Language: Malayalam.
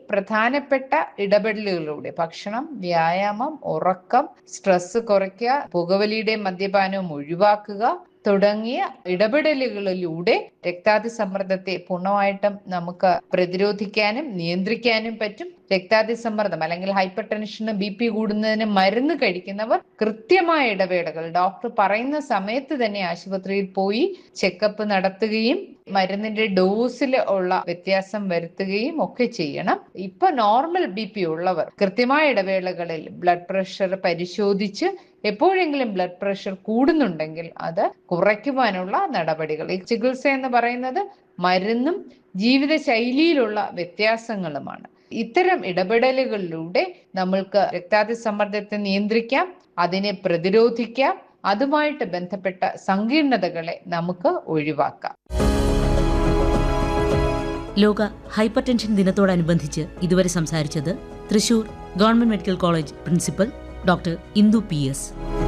പ്രധാനപ്പെട്ട ഇടപെടലുകളിലൂടെ ഭക്ഷണം വ്യായാമം ഉറക്കം സ്ട്രെസ് കുറയ്ക്കുക പുകവലിയുടെയും മദ്യപാനവും ഒഴിവാക്കുക തുടങ്ങിയ ഇടപെടലുകളിലൂടെ രക്താതിസമ്മർദ്ദത്തെ പൂർണ്ണമായിട്ടും നമുക്ക് പ്രതിരോധിക്കാനും നിയന്ത്രിക്കാനും പറ്റും രക്താതിസമ്മർദ്ദം അല്ലെങ്കിൽ ഹൈപ്പർ ടെൻഷന് ബി പി കൂടുന്നതിന് മരുന്ന് കഴിക്കുന്നവർ കൃത്യമായ ഇടവേളകൾ ഡോക്ടർ പറയുന്ന സമയത്ത് തന്നെ ആശുപത്രിയിൽ പോയി ചെക്കപ്പ് നടത്തുകയും മരുന്നിന്റെ ഡോസിൽ ഉള്ള വ്യത്യാസം വരുത്തുകയും ഒക്കെ ചെയ്യണം ഇപ്പൊ നോർമൽ ബി പി ഉള്ളവർ കൃത്യമായ ഇടവേളകളിൽ ബ്ലഡ് പ്രഷർ പരിശോധിച്ച് എപ്പോഴെങ്കിലും ബ്ലഡ് പ്രഷർ കൂടുന്നുണ്ടെങ്കിൽ അത് കുറയ്ക്കുവാനുള്ള നടപടികൾ ഈ ചികിത്സ എന്ന് പറയുന്നത് മരുന്നും ജീവിതശൈലിയിലുള്ള വ്യത്യാസങ്ങളുമാണ് ഇത്തരം ഇടപെടലുകളിലൂടെ നമ്മൾക്ക് രക്താതിസമ്മർദ്ദത്തെ നിയന്ത്രിക്കാം അതിനെ പ്രതിരോധിക്കാം അതുമായിട്ട് ബന്ധപ്പെട്ട സങ്കീർണതകളെ നമുക്ക് ഒഴിവാക്കാം ലോക ഹൈപ്പർ ടെൻഷൻ ദിനത്തോടനുബന്ധിച്ച് ഇതുവരെ സംസാരിച്ചത് Thrissur government medical college principal doctor Indu P S